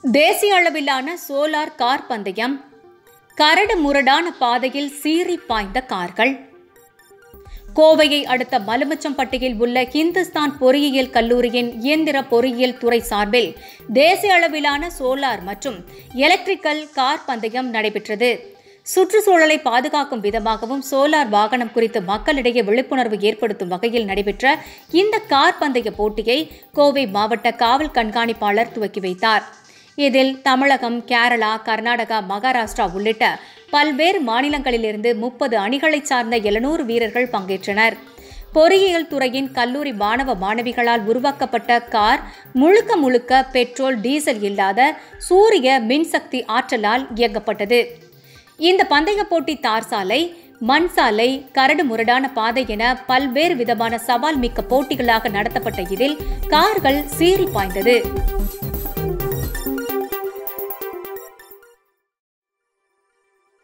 தேசிய அளவிலான solar car பந்தயம் கரடு முரடான பாதையில் சீறி பாய்ந்த கார்கள் கோவையை அடுத்த மலுமிச்சம்பட்டியில் உள்ள இந்துஸ்தான் பொறியியல் கல்லூரியின் இயந்திர பொறியியல் துறை சார்பில் தேசிய அளவிலான சோலார் மற்றும் எலக்ட்ரிக்கல் கார் பந்தயம் நடைபெற்றது சுற்றுச்சூழலை பாதுகாக்கும் விதமாகவும் சோலார் வாகனம் குறித்து மக்களிடையே விழிப்புணர்வு ஏற்படுத்தும் வகையில் நடைபெற்ற இந்த கார் பந்தய போட்டியை கோவை மாவட்ட காவல் கண்காணிப்பாளர் துவக்கி வைத்தார் இதில் தமிழகம் கேரளா கர்நாடகா மகாராஷ்டிரா உள்ளிட்ட பல்வேறு மாநிலங்களிலிருந்து முப்பது அணிகளைச் சார்ந்த எழுநூறு வீரர்கள் பங்கேற்றனர் பொறியியல் துறையின் கல்லூரி மாணவ மாணவிகளால் உருவாக்கப்பட்ட கார் முழுக்க முழுக்க பெட்ரோல் டீசல் இல்லாத சூரிய மின்சக்தி ஆற்றலால் இயக்கப்பட்டது இந்த பந்தய போட்டி தார் சாலை மண் சாலை கரடு முரடான பாதை என பல்வேறு விதமான சவால் மிக்க போட்டிகளாக நடத்தப்பட்ட இதில் கார்கள் சீறி பாய்ந்தது